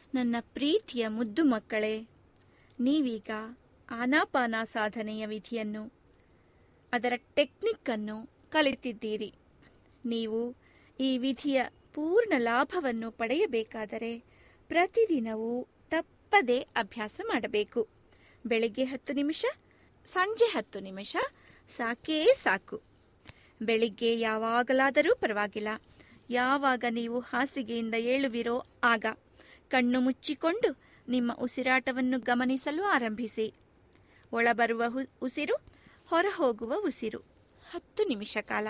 ನನ್ನ ಪ್ರೀತಿಯ ಮುದ್ದು ಮಕ್ಕಳೇ ನೀವೀಗ ಆನಾಪಾನ ಸಾಧನೆಯ ವಿಧಿಯನ್ನು ಅದರ ಟೆಕ್ನಿಕ್ ಅನ್ನು ಕಲಿತಿದ್ದೀರಿ ನೀವು ಈ ವಿಧಿಯ ಪೂರ್ಣ ಲಾಭವನ್ನು ಪಡೆಯಬೇಕಾದರೆ ಪ್ರತಿದಿನವೂ ತಪ್ಪದೇ ಅಭ್ಯಾಸ ಮಾಡಬೇಕು ಬೆಳಿಗ್ಗೆ ಹತ್ತು ನಿಮಿಷ ಸಂಜೆ ಹತ್ತು ನಿಮಿಷ ಸಾಕೇ ಸಾಕು ಬೆಳಿಗ್ಗೆ ಯಾವಾಗಲಾದರೂ ಪರವಾಗಿಲ್ಲ ಯಾವಾಗ ನೀವು ಹಾಸಿಗೆಯಿಂದ ಏಳುವಿರೋ ಆಗ ಕಣ್ಣು ಮುಚ್ಚಿಕೊಂಡು ನಿಮ್ಮ ಉಸಿರಾಟವನ್ನು ಗಮನಿಸಲು ಆರಂಭಿಸಿ ಒಳಬರುವ ಹು- ಉಸಿರು ಹೊರಹೋಗುವ ಉಸಿರು ಹತ್ತು ನಿಮಿಷ ಕಾಲ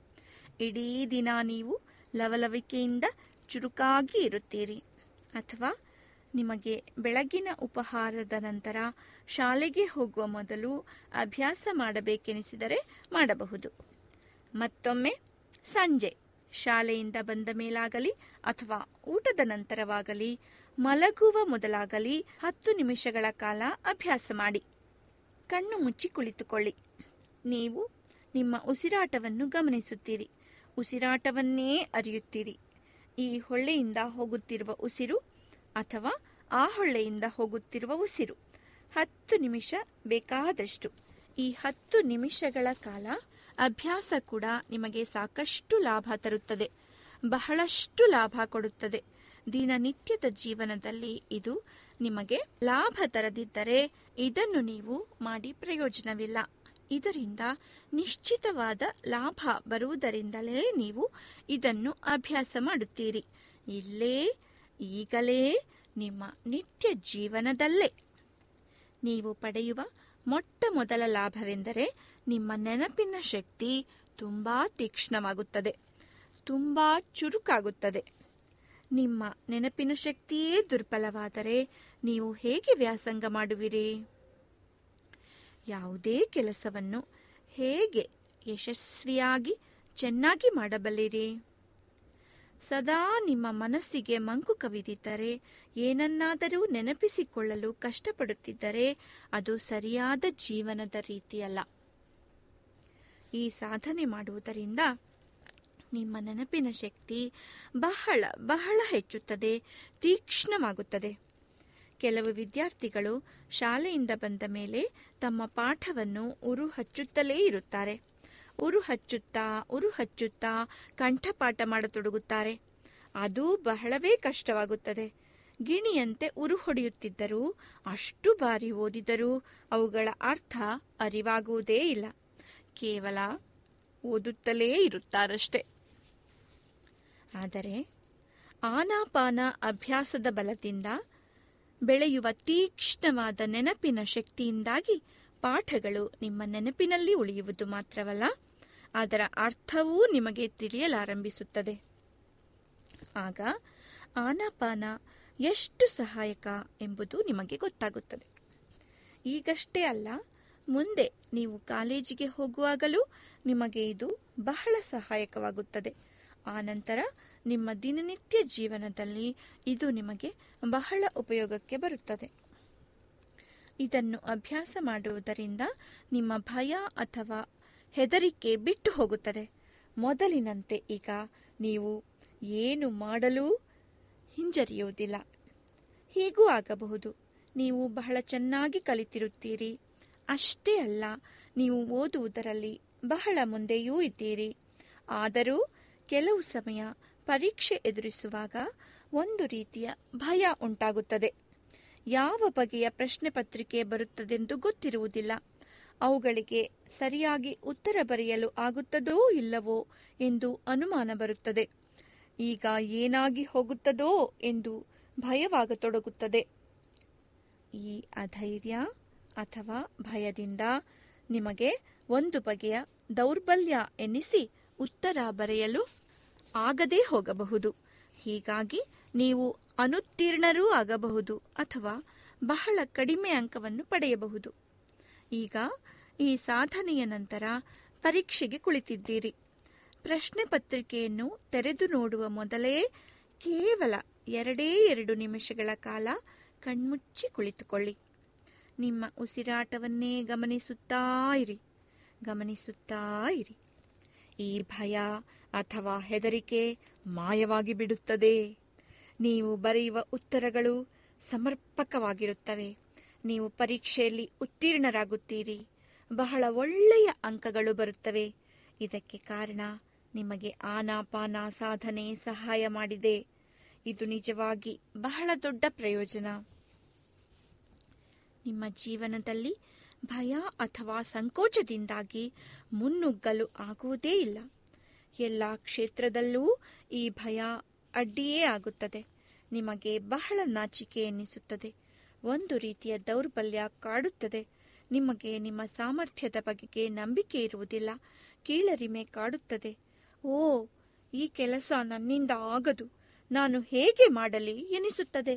ಇಡೀ ದಿನ ನೀವು ಲವಲವಿಕೆಯಿಂದ ಚುರುಕಾಗಿ ಇರುತ್ತೀರಿ ಅಥವಾ ನಿಮಗೆ ಬೆಳಗಿನ ಉಪಹಾರದ ನಂತರ ಶಾಲೆಗೆ ಹೋಗುವ ಮೊದಲು ಅಭ್ಯಾಸ ಮಾಡಬೇಕೆನಿಸಿದರೆ ಮಾಡಬಹುದು ಮತ್ತೊಮ್ಮೆ ಸಂಜೆ ಶಾಲೆಯಿಂದ ಬಂದ ಮೇಲಾಗಲಿ ಅಥವಾ ಊಟದ ನಂತರವಾಗಲಿ ಮಲಗುವ ಮೊದಲಾಗಲಿ ಹತ್ತು ನಿಮಿಷಗಳ ಕಾಲ ಅಭ್ಯಾಸ ಮಾಡಿ ಕಣ್ಣು ಮುಚ್ಚಿ ಕುಳಿತುಕೊಳ್ಳಿ ನೀವು ನಿಮ್ಮ ಉಸಿರಾಟವನ್ನು ಗಮನಿಸುತ್ತೀರಿ ಉಸಿರಾಟವನ್ನೇ ಅರಿಯುತ್ತೀರಿ ಈ ಹೊಳ್ಳೆಯಿಂದ ಹೋಗುತ್ತಿರುವ ಉಸಿರು ಅಥವಾ ಆ ಹೊಳ್ಳೆಯಿಂದ ಹೋಗುತ್ತಿರುವ ಉಸಿರು ಹತ್ತು ನಿಮಿಷ ಬೇಕಾದಷ್ಟು ಈ ಹತ್ತು ನಿಮಿಷಗಳ ಕಾಲ ಅಭ್ಯಾಸ ಕೂಡ ನಿಮಗೆ ಸಾಕಷ್ಟು ಲಾಭ ತರುತ್ತದೆ ಬಹಳಷ್ಟು ಲಾಭ ಕೊಡುತ್ತದೆ ದಿನನಿತ್ಯದ ಜೀವನದಲ್ಲಿ ಇದು ನಿಮಗೆ ಲಾಭ ತರದಿದ್ದರೆ ಇದನ್ನು ನೀವು ಮಾಡಿ ಪ್ರಯೋಜನವಿಲ್ಲ ಇದರಿಂದ ನಿಶ್ಚಿತವಾದ ಲಾಭ ಬರುವುದರಿಂದಲೇ ನೀವು ಇದನ್ನು ಅಭ್ಯಾಸ ಮಾಡುತ್ತೀರಿ ಇಲ್ಲೇ ಈಗಲೇ ನಿಮ್ಮ ನಿತ್ಯ ಜೀವನದಲ್ಲೇ ನೀವು ಪಡೆಯುವ ಮೊಟ್ಟ ಮೊದಲ ಲಾಭವೆಂದರೆ ನಿಮ್ಮ ನೆನಪಿನ ಶಕ್ತಿ ತುಂಬಾ ತೀಕ್ಷ್ಣವಾಗುತ್ತದೆ ತುಂಬಾ ಚುರುಕಾಗುತ್ತದೆ ನಿಮ್ಮ ನೆನಪಿನ ಶಕ್ತಿಯೇ ದುರ್ಬಲವಾದರೆ ನೀವು ಹೇಗೆ ವ್ಯಾಸಂಗ ಮಾಡುವಿರಿ ಯಾವುದೇ ಕೆಲಸವನ್ನು ಹೇಗೆ ಯಶಸ್ವಿಯಾಗಿ ಚೆನ್ನಾಗಿ ಮಾಡಬಲ್ಲಿರಿ ಸದಾ ನಿಮ್ಮ ಮನಸ್ಸಿಗೆ ಮಂಕು ಕವಿದಿದ್ದರೆ ಏನನ್ನಾದರೂ ನೆನಪಿಸಿಕೊಳ್ಳಲು ಕಷ್ಟಪಡುತ್ತಿದ್ದರೆ ಅದು ಸರಿಯಾದ ಜೀವನದ ರೀತಿಯಲ್ಲ ಈ ಸಾಧನೆ ಮಾಡುವುದರಿಂದ ನಿಮ್ಮ ನೆನಪಿನ ಶಕ್ತಿ ಬಹಳ ಬಹಳ ಹೆಚ್ಚುತ್ತದೆ ತೀಕ್ಷ್ಣವಾಗುತ್ತದೆ ಕೆಲವು ವಿದ್ಯಾರ್ಥಿಗಳು ಶಾಲೆಯಿಂದ ಬಂದ ಮೇಲೆ ತಮ್ಮ ಪಾಠವನ್ನು ಉರು ಹಚ್ಚುತ್ತಲೇ ಇರುತ್ತಾರೆ ಉರು ಹಚ್ಚುತ್ತಾ ಉರು ಹಚ್ಚುತ್ತಾ ಕಂಠಪಾಠ ಮಾಡತೊಡಗುತ್ತಾರೆ ಅದು ಬಹಳವೇ ಕಷ್ಟವಾಗುತ್ತದೆ ಗಿಣಿಯಂತೆ ಉರು ಹೊಡೆಯುತ್ತಿದ್ದರೂ ಅಷ್ಟು ಬಾರಿ ಓದಿದರೂ ಅವುಗಳ ಅರ್ಥ ಅರಿವಾಗುವುದೇ ಇಲ್ಲ ಕೇವಲ ಓದುತ್ತಲೇ ಇರುತ್ತಾರಷ್ಟೆ ಆದರೆ ಆನಾಪಾನ ಅಭ್ಯಾಸದ ಬಲದಿಂದ ಬೆಳೆಯುವ ತೀಕ್ಷ್ಣವಾದ ನೆನಪಿನ ಶಕ್ತಿಯಿಂದಾಗಿ ಪಾಠಗಳು ನಿಮ್ಮ ನೆನಪಿನಲ್ಲಿ ಉಳಿಯುವುದು ಮಾತ್ರವಲ್ಲ ಅದರ ಅರ್ಥವೂ ನಿಮಗೆ ತಿಳಿಯಲಾರಂಭಿಸುತ್ತದೆ ಆಗ ಆನಾಪಾನ ಎಷ್ಟು ಸಹಾಯಕ ಎಂಬುದು ನಿಮಗೆ ಗೊತ್ತಾಗುತ್ತದೆ ಈಗಷ್ಟೇ ಅಲ್ಲ ಮುಂದೆ ನೀವು ಕಾಲೇಜಿಗೆ ಹೋಗುವಾಗಲೂ ನಿಮಗೆ ಇದು ಬಹಳ ಸಹಾಯಕವಾಗುತ್ತದೆ ಆನಂತರ ನಿಮ್ಮ ದಿನನಿತ್ಯ ಜೀವನದಲ್ಲಿ ಇದು ನಿಮಗೆ ಬಹಳ ಉಪಯೋಗಕ್ಕೆ ಬರುತ್ತದೆ ಇದನ್ನು ಅಭ್ಯಾಸ ಮಾಡುವುದರಿಂದ ನಿಮ್ಮ ಭಯ ಅಥವಾ ಹೆದರಿಕೆ ಬಿಟ್ಟು ಹೋಗುತ್ತದೆ ಮೊದಲಿನಂತೆ ಈಗ ನೀವು ಏನು ಮಾಡಲೂ ಹಿಂಜರಿಯುವುದಿಲ್ಲ ಹೀಗೂ ಆಗಬಹುದು ನೀವು ಬಹಳ ಚೆನ್ನಾಗಿ ಕಲಿತಿರುತ್ತೀರಿ ಅಷ್ಟೇ ಅಲ್ಲ ನೀವು ಓದುವುದರಲ್ಲಿ ಬಹಳ ಮುಂದೆಯೂ ಇದ್ದೀರಿ ಆದರೂ ಕೆಲವು ಸಮಯ ಪರೀಕ್ಷೆ ಎದುರಿಸುವಾಗ ಒಂದು ರೀತಿಯ ಭಯ ಉಂಟಾಗುತ್ತದೆ ಯಾವ ಬಗೆಯ ಪ್ರಶ್ನೆ ಪತ್ರಿಕೆ ಬರುತ್ತದೆಂದು ಗೊತ್ತಿರುವುದಿಲ್ಲ ಅವುಗಳಿಗೆ ಸರಿಯಾಗಿ ಉತ್ತರ ಬರೆಯಲು ಆಗುತ್ತದೋ ಇಲ್ಲವೋ ಎಂದು ಅನುಮಾನ ಬರುತ್ತದೆ ಈಗ ಏನಾಗಿ ಹೋಗುತ್ತದೋ ಎಂದು ಭಯವಾಗತೊಡಗುತ್ತದೆ ಈ ಅಧೈರ್ಯ ಅಥವಾ ಭಯದಿಂದ ನಿಮಗೆ ಒಂದು ಬಗೆಯ ದೌರ್ಬಲ್ಯ ಎನ್ನಿಸಿ ಉತ್ತರ ಬರೆಯಲು ಆಗದೇ ಹೋಗಬಹುದು ಹೀಗಾಗಿ ನೀವು ಅನುತ್ತೀರ್ಣರೂ ಆಗಬಹುದು ಅಥವಾ ಬಹಳ ಕಡಿಮೆ ಅಂಕವನ್ನು ಪಡೆಯಬಹುದು ಈಗ ಈ ಸಾಧನೆಯ ನಂತರ ಪರೀಕ್ಷೆಗೆ ಕುಳಿತಿದ್ದೀರಿ ಪ್ರಶ್ನೆ ಪತ್ರಿಕೆಯನ್ನು ತೆರೆದು ನೋಡುವ ಮೊದಲೇ ಕೇವಲ ಎರಡೇ ಎರಡು ನಿಮಿಷಗಳ ಕಾಲ ಕಣ್ಮುಚ್ಚಿ ಕುಳಿತುಕೊಳ್ಳಿ ನಿಮ್ಮ ಉಸಿರಾಟವನ್ನೇ ಗಮನಿಸುತ್ತಾ ಇರಿ ಗಮನಿಸುತ್ತಾ ಇರಿ ಈ ಭಯ ಅಥವಾ ಹೆದರಿಕೆ ಮಾಯವಾಗಿ ಬಿಡುತ್ತದೆ ನೀವು ಬರೆಯುವ ಉತ್ತರಗಳು ಸಮರ್ಪಕವಾಗಿರುತ್ತವೆ ನೀವು ಪರೀಕ್ಷೆಯಲ್ಲಿ ಉತ್ತೀರ್ಣರಾಗುತ್ತೀರಿ ಬಹಳ ಒಳ್ಳೆಯ ಅಂಕಗಳು ಬರುತ್ತವೆ ಇದಕ್ಕೆ ಕಾರಣ ನಿಮಗೆ ಆನಾಪಾನ ಸಾಧನೆ ಸಹಾಯ ಮಾಡಿದೆ ಇದು ನಿಜವಾಗಿ ಬಹಳ ದೊಡ್ಡ ಪ್ರಯೋಜನ ನಿಮ್ಮ ಜೀವನದಲ್ಲಿ ಭಯ ಅಥವಾ ಸಂಕೋಚದಿಂದಾಗಿ ಮುನ್ನುಗ್ಗಲು ಆಗುವುದೇ ಇಲ್ಲ ಎಲ್ಲ ಕ್ಷೇತ್ರದಲ್ಲೂ ಈ ಭಯ ಅಡ್ಡಿಯೇ ಆಗುತ್ತದೆ ನಿಮಗೆ ಬಹಳ ನಾಚಿಕೆ ಎನ್ನಿಸುತ್ತದೆ ಒಂದು ರೀತಿಯ ದೌರ್ಬಲ್ಯ ಕಾಡುತ್ತದೆ ನಿಮಗೆ ನಿಮ್ಮ ಸಾಮರ್ಥ್ಯದ ಬಗೆಗೆ ನಂಬಿಕೆ ಇರುವುದಿಲ್ಲ ಕೀಳರಿಮೆ ಕಾಡುತ್ತದೆ ಓ ಈ ಕೆಲಸ ನನ್ನಿಂದ ಆಗದು ನಾನು ಹೇಗೆ ಮಾಡಲಿ ಎನಿಸುತ್ತದೆ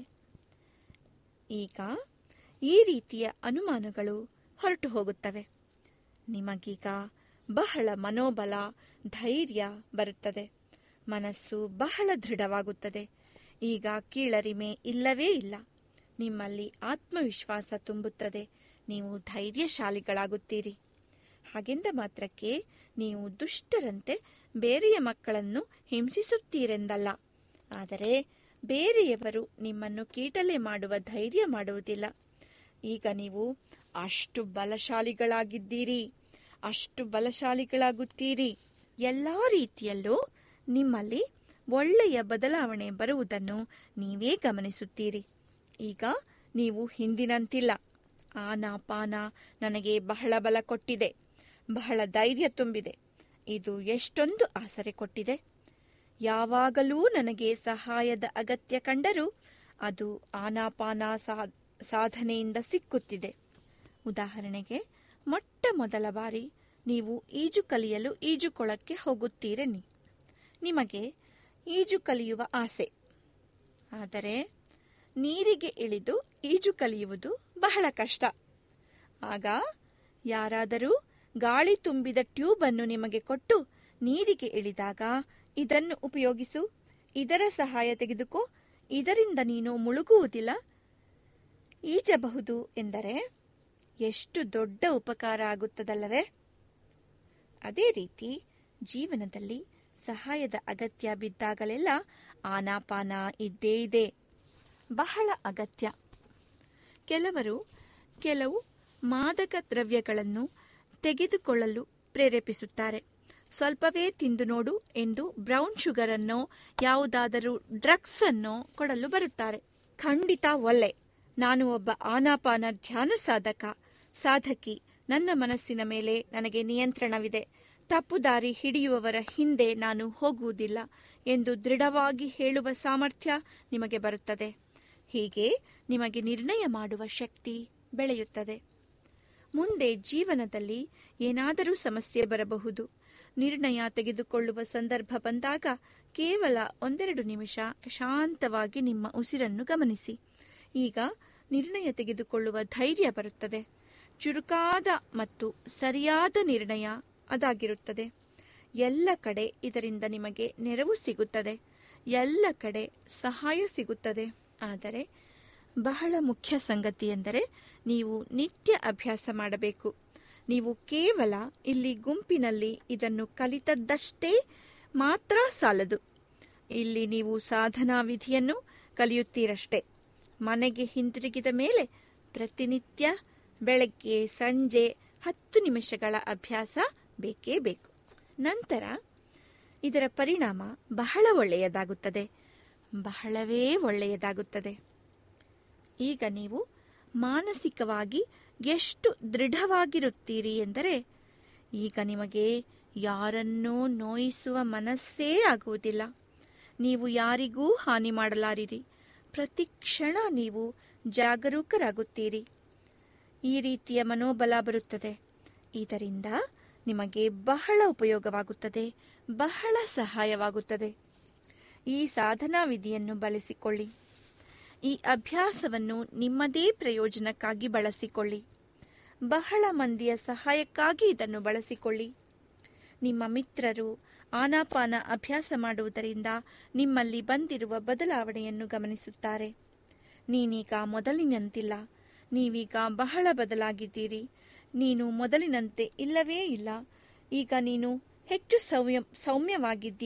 ಈಗ ಈ ರೀತಿಯ ಅನುಮಾನಗಳು ಹೊರಟು ಹೋಗುತ್ತವೆ ನಿಮಗೀಗ ಬಹಳ ಮನೋಬಲ ಧೈರ್ಯ ಬರುತ್ತದೆ ಮನಸ್ಸು ಬಹಳ ದೃಢವಾಗುತ್ತದೆ ಈಗ ಕೀಳರಿಮೆ ಇಲ್ಲವೇ ಇಲ್ಲ ನಿಮ್ಮಲ್ಲಿ ಆತ್ಮವಿಶ್ವಾಸ ತುಂಬುತ್ತದೆ ನೀವು ಧೈರ್ಯಶಾಲಿಗಳಾಗುತ್ತೀರಿ ಹಾಗೆಂದ ಮಾತ್ರಕ್ಕೆ ನೀವು ದುಷ್ಟರಂತೆ ಬೇರೆಯ ಮಕ್ಕಳನ್ನು ಹಿಂಸಿಸುತ್ತೀರೆಂದಲ್ಲ ಆದರೆ ಬೇರೆಯವರು ನಿಮ್ಮನ್ನು ಕೀಟಲೆ ಮಾಡುವ ಧೈರ್ಯ ಮಾಡುವುದಿಲ್ಲ ಈಗ ನೀವು ಅಷ್ಟು ಬಲಶಾಲಿಗಳಾಗಿದ್ದೀರಿ ಅಷ್ಟು ಬಲಶಾಲಿಗಳಾಗುತ್ತೀರಿ ಎಲ್ಲಾ ರೀತಿಯಲ್ಲೂ ನಿಮ್ಮಲ್ಲಿ ಒಳ್ಳೆಯ ಬದಲಾವಣೆ ಬರುವುದನ್ನು ನೀವೇ ಗಮನಿಸುತ್ತೀರಿ ಈಗ ನೀವು ಹಿಂದಿನಂತಿಲ್ಲ ಆನಾಪಾನ ನನಗೆ ಬಹಳ ಬಲ ಕೊಟ್ಟಿದೆ ಬಹಳ ಧೈರ್ಯ ತುಂಬಿದೆ ಇದು ಎಷ್ಟೊಂದು ಆಸರೆ ಕೊಟ್ಟಿದೆ ಯಾವಾಗಲೂ ನನಗೆ ಸಹಾಯದ ಅಗತ್ಯ ಕಂಡರೂ ಅದು ಆನಾಪಾನ ಸಾ- ಸಾಧನೆಯಿಂದ ಸಿಕ್ಕುತ್ತಿದೆ ಉದಾಹರಣೆಗೆ ಮೊಟ್ಟ ಮೊದಲ ಬಾರಿ ನೀವು ಈಜು ಕಲಿಯಲು ಈಜುಕೊಳಕ್ಕೆ ಹೋಗುತ್ತೀರೆನ್ನಿ ನಿಮಗೆ ಈಜು ಕಲಿಯುವ ಆಸೆ ಆದರೆ ನೀರಿಗೆ ಇಳಿದು ಈಜು ಕಲಿಯುವುದು ಬಹಳ ಕಷ್ಟ ಆಗ ಯಾರಾದರೂ ಗಾಳಿ ತುಂಬಿದ ಟ್ಯೂಬ್ ಅನ್ನು ನಿಮಗೆ ಕೊಟ್ಟು ನೀರಿಗೆ ಇಳಿದಾಗ ಇದನ್ನು ಉಪಯೋಗಿಸು ಇದರ ಸಹಾಯ ತೆಗೆದುಕೋ ಇದರಿಂದ ನೀನು ಮುಳುಗುವುದಿಲ್ಲ ಈಜಬಹುದು ಎಂದರೆ ಎಷ್ಟು ದೊಡ್ಡ ಉಪಕಾರ ಆಗುತ್ತದಲ್ಲವೇ ಅದೇ ರೀತಿ ಜೀವನದಲ್ಲಿ ಸಹಾಯದ ಅಗತ್ಯ ಬಿದ್ದಾಗಲೆಲ್ಲ ಆನಾಪಾನ ಇದ್ದೇ ಇದೆ ಬಹಳ ಅಗತ್ಯ ಕೆಲವರು ಕೆಲವು ಮಾದಕ ದ್ರವ್ಯಗಳನ್ನು ತೆಗೆದುಕೊಳ್ಳಲು ಪ್ರೇರೇಪಿಸುತ್ತಾರೆ ಸ್ವಲ್ಪವೇ ತಿಂದು ನೋಡು ಎಂದು ಬ್ರೌನ್ ಶುಗರ್ ಅನ್ನೋ ಯಾವುದಾದರೂ ಡ್ರಗ್ಸ್ ಅನ್ನೋ ಕೊಡಲು ಬರುತ್ತಾರೆ ಖಂಡಿತ ಒಲ್ಲೆ ನಾನು ಒಬ್ಬ ಆನಾಪಾನ ಧ್ಯಾನ ಸಾಧಕ ಸಾಧಕಿ ನನ್ನ ಮನಸ್ಸಿನ ಮೇಲೆ ನನಗೆ ನಿಯಂತ್ರಣವಿದೆ ತಪ್ಪು ದಾರಿ ಹಿಡಿಯುವವರ ಹಿಂದೆ ನಾನು ಹೋಗುವುದಿಲ್ಲ ಎಂದು ದೃಢವಾಗಿ ಹೇಳುವ ಸಾಮರ್ಥ್ಯ ನಿಮಗೆ ಬರುತ್ತದೆ ಹೀಗೆ ನಿಮಗೆ ನಿರ್ಣಯ ಮಾಡುವ ಶಕ್ತಿ ಬೆಳೆಯುತ್ತದೆ ಮುಂದೆ ಜೀವನದಲ್ಲಿ ಏನಾದರೂ ಸಮಸ್ಯೆ ಬರಬಹುದು ನಿರ್ಣಯ ತೆಗೆದುಕೊಳ್ಳುವ ಸಂದರ್ಭ ಬಂದಾಗ ಕೇವಲ ಒಂದೆರಡು ನಿಮಿಷ ಶಾಂತವಾಗಿ ನಿಮ್ಮ ಉಸಿರನ್ನು ಗಮನಿಸಿ ಈಗ ನಿರ್ಣಯ ತೆಗೆದುಕೊಳ್ಳುವ ಧೈರ್ಯ ಬರುತ್ತದೆ ಚುರುಕಾದ ಮತ್ತು ಸರಿಯಾದ ನಿರ್ಣಯ ಅದಾಗಿರುತ್ತದೆ ಎಲ್ಲ ಕಡೆ ಇದರಿಂದ ನಿಮಗೆ ನೆರವು ಸಿಗುತ್ತದೆ ಎಲ್ಲ ಕಡೆ ಸಹಾಯ ಸಿಗುತ್ತದೆ ಆದರೆ ಬಹಳ ಮುಖ್ಯ ಸಂಗತಿ ಎಂದರೆ ನೀವು ನಿತ್ಯ ಅಭ್ಯಾಸ ಮಾಡಬೇಕು ನೀವು ಕೇವಲ ಇಲ್ಲಿ ಗುಂಪಿನಲ್ಲಿ ಇದನ್ನು ಕಲಿತದ್ದಷ್ಟೇ ಮಾತ್ರ ಸಾಲದು ಇಲ್ಲಿ ನೀವು ಸಾಧನಾ ವಿಧಿಯನ್ನು ಕಲಿಯುತ್ತೀರಷ್ಟೇ ಮನೆಗೆ ಹಿಂತಿರುಗಿದ ಮೇಲೆ ಪ್ರತಿನಿತ್ಯ ಬೆಳಗ್ಗೆ ಸಂಜೆ ಹತ್ತು ನಿಮಿಷಗಳ ಅಭ್ಯಾಸ ಬೇಕೇ ಬೇಕು ನಂತರ ಇದರ ಪರಿಣಾಮ ಬಹಳ ಒಳ್ಳೆಯದಾಗುತ್ತದೆ ಬಹಳವೇ ಒಳ್ಳೆಯದಾಗುತ್ತದೆ ಈಗ ನೀವು ಮಾನಸಿಕವಾಗಿ ಎಷ್ಟು ದೃಢವಾಗಿರುತ್ತೀರಿ ಎಂದರೆ ಈಗ ನಿಮಗೆ ಯಾರನ್ನೂ ನೋಯಿಸುವ ಮನಸ್ಸೇ ಆಗುವುದಿಲ್ಲ ನೀವು ಯಾರಿಗೂ ಹಾನಿ ಮಾಡಲಾರಿರಿ ಪ್ರತಿ ಕ್ಷಣ ನೀವು ಜಾಗರೂಕರಾಗುತ್ತೀರಿ ಈ ರೀತಿಯ ಮನೋಬಲ ಬರುತ್ತದೆ ಇದರಿಂದ ನಿಮಗೆ ಬಹಳ ಉಪಯೋಗವಾಗುತ್ತದೆ ಬಹಳ ಸಹಾಯವಾಗುತ್ತದೆ ಈ ಸಾಧನಾ ವಿಧಿಯನ್ನು ಬಳಸಿಕೊಳ್ಳಿ ಈ ಅಭ್ಯಾಸವನ್ನು ನಿಮ್ಮದೇ ಪ್ರಯೋಜನಕ್ಕಾಗಿ ಬಳಸಿಕೊಳ್ಳಿ ಬಹಳ ಮಂದಿಯ ಸಹಾಯಕ್ಕಾಗಿ ಇದನ್ನು ಬಳಸಿಕೊಳ್ಳಿ ನಿಮ್ಮ ಮಿತ್ರರು ಆನಾಪಾನ ಅಭ್ಯಾಸ ಮಾಡುವುದರಿಂದ ನಿಮ್ಮಲ್ಲಿ ಬಂದಿರುವ ಬದಲಾವಣೆಯನ್ನು ಗಮನಿಸುತ್ತಾರೆ ನೀನೀಗ ಮೊದಲಿನಂತಿಲ್ಲ ನೀವೀಗ ಬಹಳ ಬದಲಾಗಿದ್ದೀರಿ ನೀನು ಮೊದಲಿನಂತೆ ಇಲ್ಲವೇ ಇಲ್ಲ ಈಗ ನೀನು ಹೆಚ್ಚು ಸೌಮ್ಯ ಸೌಮ್ಯವಾಗಿದ್ದಿ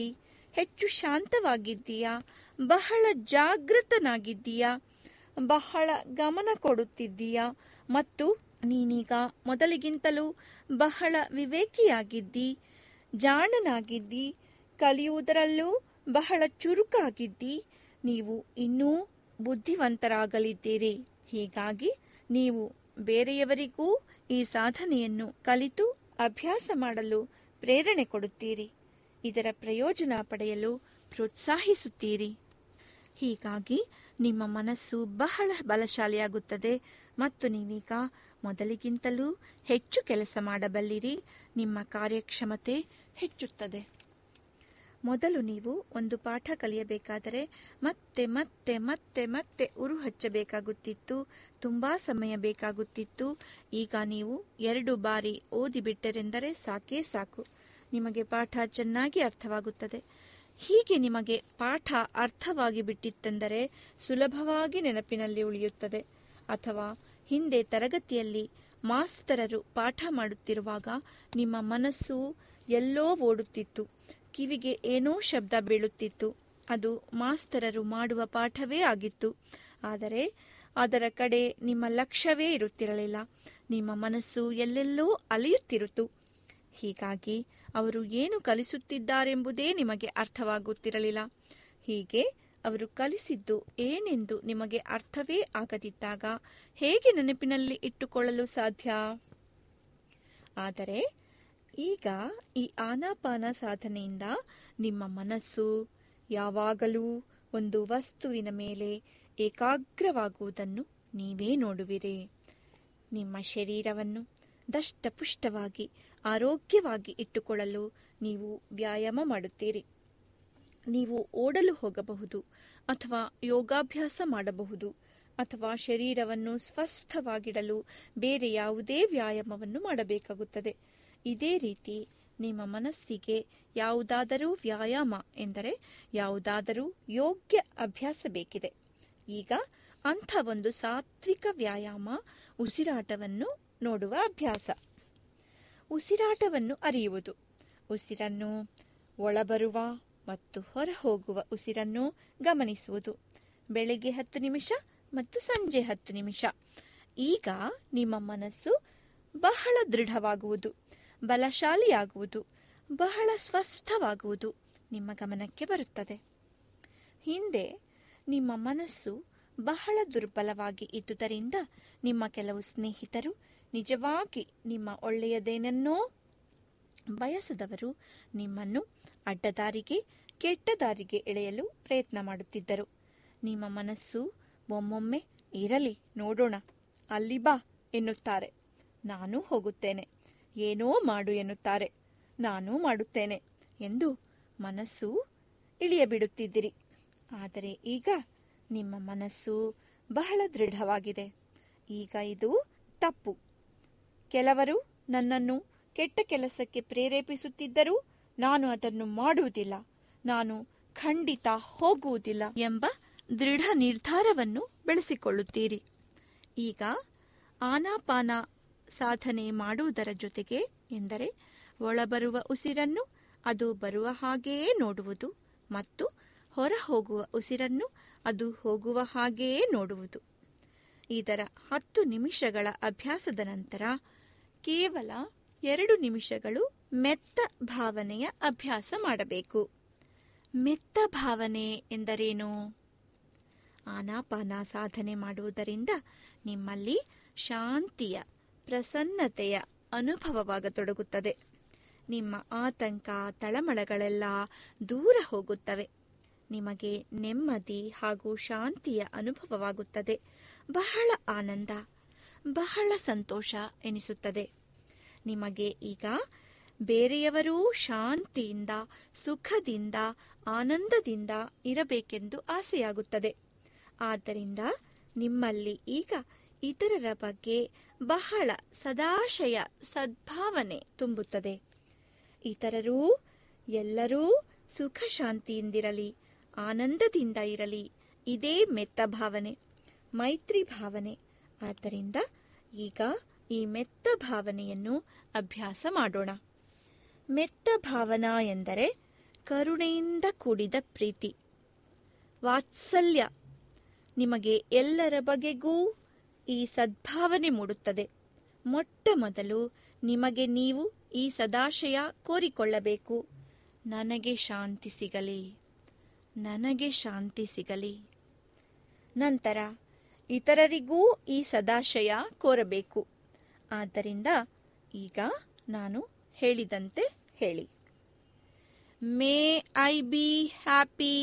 ಹೆಚ್ಚು ಶಾಂತವಾಗಿದ್ದೀಯಾ ಬಹಳ ಜಾಗೃತನಾಗಿದ್ದೀಯಾ ಬಹಳ ಗಮನ ಕೊಡುತ್ತಿದ್ದೀಯಾ ಮತ್ತು ನೀನೀಗ ಮೊದಲಿಗಿಂತಲೂ ಬಹಳ ವಿವೇಕಿಯಾಗಿದ್ದಿ ಜಾಣನಾಗಿದ್ದಿ ಕಲಿಯುವುದರಲ್ಲೂ ಬಹಳ ಚುರುಕಾಗಿದ್ದಿ ನೀವು ಇನ್ನೂ ಬುದ್ಧಿವಂತರಾಗಲಿದ್ದೀರಿ ಹೀಗಾಗಿ ನೀವು ಬೇರೆಯವರಿಗೂ ಈ ಸಾಧನೆಯನ್ನು ಕಲಿತು ಅಭ್ಯಾಸ ಮಾಡಲು ಪ್ರೇರಣೆ ಕೊಡುತ್ತೀರಿ ಇದರ ಪ್ರಯೋಜನ ಪಡೆಯಲು ಪ್ರೋತ್ಸಾಹಿಸುತ್ತೀರಿ ಹೀಗಾಗಿ ನಿಮ್ಮ ಮನಸ್ಸು ಬಹಳ ಬಲಶಾಲಿಯಾಗುತ್ತದೆ ಮತ್ತು ನೀವೀಗ ಮೊದಲಿಗಿಂತಲೂ ಹೆಚ್ಚು ಕೆಲಸ ಮಾಡಬಲ್ಲಿರಿ ನಿಮ್ಮ ಕಾರ್ಯಕ್ಷಮತೆ ಹೆಚ್ಚುತ್ತದೆ ಮೊದಲು ನೀವು ಒಂದು ಪಾಠ ಕಲಿಯಬೇಕಾದರೆ ಮತ್ತೆ ಮತ್ತೆ ಮತ್ತೆ ಮತ್ತೆ ಉರು ಹಚ್ಚಬೇಕಾಗುತ್ತಿತ್ತು ತುಂಬಾ ಸಮಯ ಬೇಕಾಗುತ್ತಿತ್ತು ಈಗ ನೀವು ಎರಡು ಬಾರಿ ಓದಿಬಿಟ್ಟರೆಂದರೆ ಸಾಕೇ ಸಾಕು ನಿಮಗೆ ಪಾಠ ಚೆನ್ನಾಗಿ ಅರ್ಥವಾಗುತ್ತದೆ ಹೀಗೆ ನಿಮಗೆ ಪಾಠ ಅರ್ಥವಾಗಿ ಬಿಟ್ಟಿತ್ತೆಂದರೆ ಸುಲಭವಾಗಿ ನೆನಪಿನಲ್ಲಿ ಉಳಿಯುತ್ತದೆ ಅಥವಾ ಹಿಂದೆ ತರಗತಿಯಲ್ಲಿ ಮಾಸ್ತರರು ಪಾಠ ಮಾಡುತ್ತಿರುವಾಗ ನಿಮ್ಮ ಮನಸ್ಸು ಎಲ್ಲೋ ಓಡುತ್ತಿತ್ತು ಕಿವಿಗೆ ಏನೋ ಶಬ್ದ ಬೀಳುತ್ತಿತ್ತು ಅದು ಮಾಸ್ತರರು ಮಾಡುವ ಪಾಠವೇ ಆಗಿತ್ತು ಆದರೆ ಅದರ ಕಡೆ ನಿಮ್ಮ ಲಕ್ಷ್ಯವೇ ಇರುತ್ತಿರಲಿಲ್ಲ ನಿಮ್ಮ ಮನಸ್ಸು ಎಲ್ಲೆಲ್ಲೋ ಅಲಿಯುತ್ತಿರುತ್ತು ಹೀಗಾಗಿ ಅವರು ಏನು ಕಲಿಸುತ್ತಿದ್ದಾರೆಂಬುದೇ ನಿಮಗೆ ಅರ್ಥವಾಗುತ್ತಿರಲಿಲ್ಲ ಹೀಗೆ ಅವರು ಕಲಿಸಿದ್ದು ಏನೆಂದು ನಿಮಗೆ ಅರ್ಥವೇ ಆಗದಿದ್ದಾಗ ಹೇಗೆ ನೆನಪಿನಲ್ಲಿ ಇಟ್ಟುಕೊಳ್ಳಲು ಸಾಧ್ಯ ಆದರೆ ಈಗ ಈ ಆನಾಪಾನ ಸಾಧನೆಯಿಂದ ನಿಮ್ಮ ಮನಸ್ಸು ಯಾವಾಗಲೂ ಒಂದು ವಸ್ತುವಿನ ಮೇಲೆ ಏಕಾಗ್ರವಾಗುವುದನ್ನು ನೀವೇ ನೋಡುವಿರಿ ನಿಮ್ಮ ಶರೀರವನ್ನು ದಷ್ಟಪುಷ್ಟವಾಗಿ ಆರೋಗ್ಯವಾಗಿ ಇಟ್ಟುಕೊಳ್ಳಲು ನೀವು ವ್ಯಾಯಾಮ ಮಾಡುತ್ತೀರಿ ನೀವು ಓಡಲು ಹೋಗಬಹುದು ಅಥವಾ ಯೋಗಾಭ್ಯಾಸ ಮಾಡಬಹುದು ಅಥವಾ ಶರೀರವನ್ನು ಸ್ವಸ್ಥವಾಗಿಡಲು ಬೇರೆ ಯಾವುದೇ ವ್ಯಾಯಾಮವನ್ನು ಮಾಡಬೇಕಾಗುತ್ತದೆ ಇದೇ ರೀತಿ ನಿಮ್ಮ ಮನಸ್ಸಿಗೆ ಯಾವುದಾದರೂ ವ್ಯಾಯಾಮ ಎಂದರೆ ಯಾವುದಾದರೂ ಯೋಗ್ಯ ಅಭ್ಯಾಸ ಬೇಕಿದೆ ಈಗ ಅಂಥ ಒಂದು ಸಾತ್ವಿಕ ವ್ಯಾಯಾಮ ಉಸಿರಾಟವನ್ನು ನೋಡುವ ಅಭ್ಯಾಸ ಉಸಿರಾಟವನ್ನು ಅರಿಯುವುದು ಉಸಿರನ್ನು ಒಳಬರುವ ಮತ್ತು ಹೊರಹೋಗುವ ಉಸಿರನ್ನು ಗಮನಿಸುವುದು ಬೆಳಿಗ್ಗೆ ಹತ್ತು ನಿಮಿಷ ಮತ್ತು ಸಂಜೆ ಹತ್ತು ನಿಮಿಷ ಈಗ ನಿಮ್ಮ ಮನಸ್ಸು ಬಹಳ ದೃಢವಾಗುವುದು ಬಲಶಾಲಿಯಾಗುವುದು ಬಹಳ ಸ್ವಸ್ಥವಾಗುವುದು ನಿಮ್ಮ ಗಮನಕ್ಕೆ ಬರುತ್ತದೆ ಹಿಂದೆ ನಿಮ್ಮ ಮನಸ್ಸು ಬಹಳ ದುರ್ಬಲವಾಗಿ ಇದ್ದುದರಿಂದ ನಿಮ್ಮ ಕೆಲವು ಸ್ನೇಹಿತರು ನಿಜವಾಗಿ ನಿಮ್ಮ ಒಳ್ಳೆಯದೇನನ್ನೋ ಬಯಸದವರು ನಿಮ್ಮನ್ನು ಅಡ್ಡದಾರಿಗೆ ಕೆಟ್ಟ ದಾರಿಗೆ ಎಳೆಯಲು ಪ್ರಯತ್ನ ಮಾಡುತ್ತಿದ್ದರು ನಿಮ್ಮ ಮನಸ್ಸು ಒಮ್ಮೊಮ್ಮೆ ಇರಲಿ ನೋಡೋಣ ಅಲ್ಲಿ ಬಾ ಎನ್ನುತ್ತಾರೆ ನಾನು ಹೋಗುತ್ತೇನೆ ಏನೋ ಮಾಡು ಎನ್ನುತ್ತಾರೆ ನಾನು ಮಾಡುತ್ತೇನೆ ಎಂದು ಮನಸ್ಸು ಇಳಿಯಬಿಡುತ್ತಿದ್ದಿರಿ ಆದರೆ ಈಗ ನಿಮ್ಮ ಮನಸ್ಸು ಬಹಳ ದೃಢವಾಗಿದೆ ಈಗ ಇದು ತಪ್ಪು ಕೆಲವರು ನನ್ನನ್ನು ಕೆಟ್ಟ ಕೆಲಸಕ್ಕೆ ಪ್ರೇರೇಪಿಸುತ್ತಿದ್ದರೂ ನಾನು ಅದನ್ನು ಮಾಡುವುದಿಲ್ಲ ನಾನು ಖಂಡಿತ ಹೋಗುವುದಿಲ್ಲ ಎಂಬ ದೃಢ ನಿರ್ಧಾರವನ್ನು ಬೆಳೆಸಿಕೊಳ್ಳುತ್ತೀರಿ ಈಗ ಆನಾಪಾನ ಸಾಧನೆ ಮಾಡುವುದರ ಜೊತೆಗೆ ಎಂದರೆ ಒಳಬರುವ ಉಸಿರನ್ನು ಅದು ಬರುವ ಹಾಗೆಯೇ ನೋಡುವುದು ಮತ್ತು ಹೊರ ಹೋಗುವ ಉಸಿರನ್ನು ಅದು ಹೋಗುವ ಹಾಗೆಯೇ ನೋಡುವುದು ಇದರ ಹತ್ತು ನಿಮಿಷಗಳ ಅಭ್ಯಾಸದ ನಂತರ ಕೇವಲ ಎರಡು ನಿಮಿಷಗಳು ಮೆತ್ತ ಭಾವನೆಯ ಅಭ್ಯಾಸ ಮಾಡಬೇಕು ಮೆತ್ತ ಭಾವನೆ ಎಂದರೇನು ಆನಾಪಾನ ಸಾಧನೆ ಮಾಡುವುದರಿಂದ ನಿಮ್ಮಲ್ಲಿ ಶಾಂತಿಯ ಪ್ರಸನ್ನತೆಯ ಅನುಭವವಾಗತೊಡಗುತ್ತದೆ ನಿಮ್ಮ ಆತಂಕ ತಳಮಳಗಳೆಲ್ಲ ದೂರ ಹೋಗುತ್ತವೆ ನಿಮಗೆ ನೆಮ್ಮದಿ ಹಾಗೂ ಶಾಂತಿಯ ಅನುಭವವಾಗುತ್ತದೆ ಬಹಳ ಆನಂದ ಬಹಳ ಸಂತೋಷ ಎನಿಸುತ್ತದೆ ನಿಮಗೆ ಈಗ ಬೇರೆಯವರೂ ಶಾಂತಿಯಿಂದ ಸುಖದಿಂದ ಆನಂದದಿಂದ ಇರಬೇಕೆಂದು ಆಸೆಯಾಗುತ್ತದೆ ಆದ್ದರಿಂದ ನಿಮ್ಮಲ್ಲಿ ಈಗ ಇತರರ ಬಗ್ಗೆ ಬಹಳ ಸದಾಶಯ ಸದ್ಭಾವನೆ ತುಂಬುತ್ತದೆ ಇತರರೂ ಎಲ್ಲರೂ ಸುಖ ಶಾಂತಿಯಿಂದಿರಲಿ ಆನಂದದಿಂದ ಇರಲಿ ಇದೇ ಮೆತ್ತ ಭಾವನೆ ಮೈತ್ರಿ ಭಾವನೆ ಆದ್ದರಿಂದ ಈಗ ಈ ಮೆತ್ತ ಭಾವನೆಯನ್ನು ಅಭ್ಯಾಸ ಮಾಡೋಣ ಮೆತ್ತ ಭಾವನಾ ಎಂದರೆ ಕರುಣೆಯಿಂದ ಕೂಡಿದ ಪ್ರೀತಿ ವಾತ್ಸಲ್ಯ ನಿಮಗೆ ಎಲ್ಲರ ಬಗೆಗೂ ಈ ಸದ್ಭಾವನೆ ಮೂಡುತ್ತದೆ ಮೊಟ್ಟ ಮೊದಲು ನಿಮಗೆ ನೀವು ಈ ಸದಾಶಯ ಕೋರಿಕೊಳ್ಳಬೇಕು ನನಗೆ ಶಾಂತಿ ಸಿಗಲಿ ನನಗೆ ಶಾಂತಿ ಸಿಗಲಿ ನಂತರ ಇತರರಿಗೂ ಈ ಸದಾಶಯ ಕೋರಬೇಕು ಆದ್ದರಿಂದ ಈಗ ನಾನು ಹೇಳಿದಂತೆ ಹೇಳಿ ಮೇ ಐ ಬಿ ಹ್ಯಾಪಿ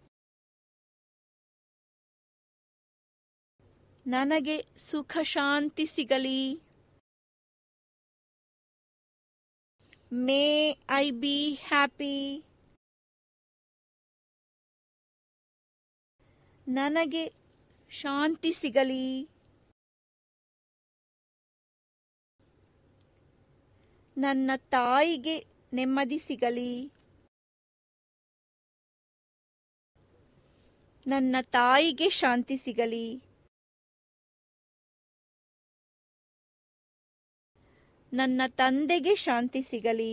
ನನಗೆ ಸುಖ ಶಾಂತಿ ಸಿಗಲಿ ಮೇ ಐ ಬಿ ಹ್ಯಾಪಿ ನನಗೆ ಶಾಂತಿ ಸಿಗಲಿ ನನ್ನ ತಾಯಿಗೆ ನೆಮ್ಮದಿ ಸಿಗಲಿ ನನ್ನ ತಾಯಿಗೆ ಶಾಂತಿ ಸಿಗಲಿ ನನ್ನ ತಂದೆಗೆ ಶಾಂತಿ ಸಿಗಲಿ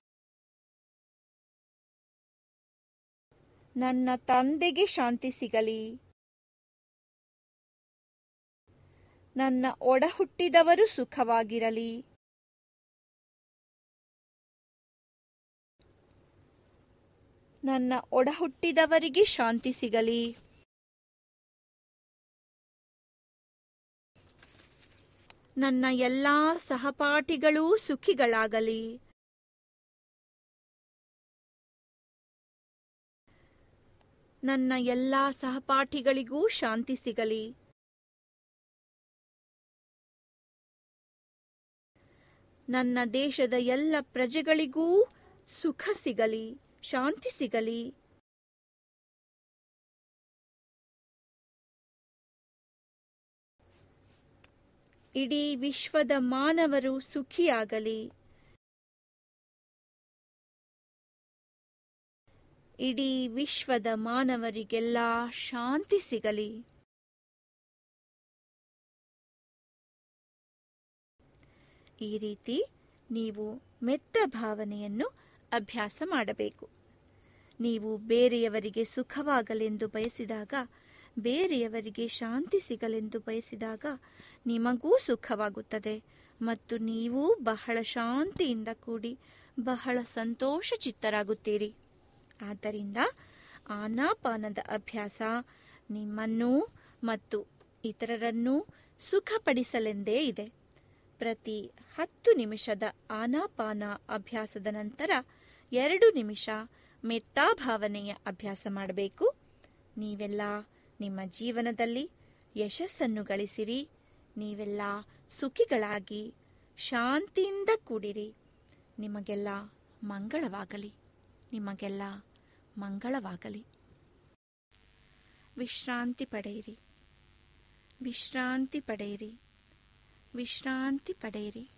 ನನ್ನ ತಂದೆಗೆ ಶಾಂತಿ ಸಿಗಲಿ ನನ್ನ ಒಡಹುಟ್ಟಿದವರು ಸುಖವಾಗಿರಲಿ ನನ್ನ ಒಡಹುಟ್ಟಿದವರಿಗೆ ಶಾಂತಿ ಸಿಗಲಿ ನನ್ನ ಎಲ್ಲಾ ಸಹಪಾಠಿಗಳೂ ಸುಖಿಗಳಾಗಲಿ ನನ್ನ ಎಲ್ಲಾ ಸಹಪಾಠಿಗಳಿಗೂ ಶಾಂತಿ ಸಿಗಲಿ ನನ್ನ ದೇಶದ ಎಲ್ಲ ಪ್ರಜೆಗಳಿಗೂ ಸುಖ ಸಿಗಲಿ ಶಾಂತಿ ಸಿಗಲಿ ಇಡೀ ವಿಶ್ವದ ಮಾನವರು ಸುಖಿಯಾಗಲಿ ಇಡೀ ವಿಶ್ವದ ಮಾನವರಿಗೆಲ್ಲ ಶಾಂತಿ ಸಿಗಲಿ ಈ ರೀತಿ ನೀವು ಮೆತ್ತ ಭಾವನೆಯನ್ನು ಅಭ್ಯಾಸ ಮಾಡಬೇಕು ನೀವು ಬೇರೆಯವರಿಗೆ ಸುಖವಾಗಲೆಂದು ಬಯಸಿದಾಗ ಬೇರೆಯವರಿಗೆ ಶಾಂತಿ ಸಿಗಲೆಂದು ಬಯಸಿದಾಗ ನಿಮಗೂ ಸುಖವಾಗುತ್ತದೆ ಮತ್ತು ನೀವು ಬಹಳ ಶಾಂತಿಯಿಂದ ಕೂಡಿ ಬಹಳ ಸಂತೋಷ ಚಿತ್ತರಾಗುತ್ತೀರಿ ಆದ್ದರಿಂದ ಆನಾಪಾನದ ಅಭ್ಯಾಸ ನಿಮ್ಮನ್ನೂ ಮತ್ತು ಇತರರನ್ನೂ ಸುಖಪಡಿಸಲೆಂದೇ ಇದೆ ಪ್ರತಿ ಹತ್ತು ನಿಮಿಷದ ಆನಾಪಾನ ಅಭ್ಯಾಸದ ನಂತರ ಎರಡು ನಿಮಿಷ ಮೆತ್ತಾಭಾವನೆಯ ಅಭ್ಯಾಸ ಮಾಡಬೇಕು ನೀವೆಲ್ಲ ನಿಮ್ಮ ಜೀವನದಲ್ಲಿ ಯಶಸ್ಸನ್ನು ಗಳಿಸಿರಿ ನೀವೆಲ್ಲ ಸುಖಿಗಳಾಗಿ ಶಾಂತಿಯಿಂದ ಕೂಡಿರಿ ನಿಮಗೆಲ್ಲ ಮಂಗಳವಾಗಲಿ ನಿಮಗೆಲ್ಲ ಮಂಗಳವಾಗಲಿ ವಿಶ್ರಾಂತಿ ಪಡೆಯಿರಿ ವಿಶ್ರಾಂತಿ ಪಡೆಯಿರಿ ವಿಶ್ರಾಂತಿ ಪಡೆಯಿರಿ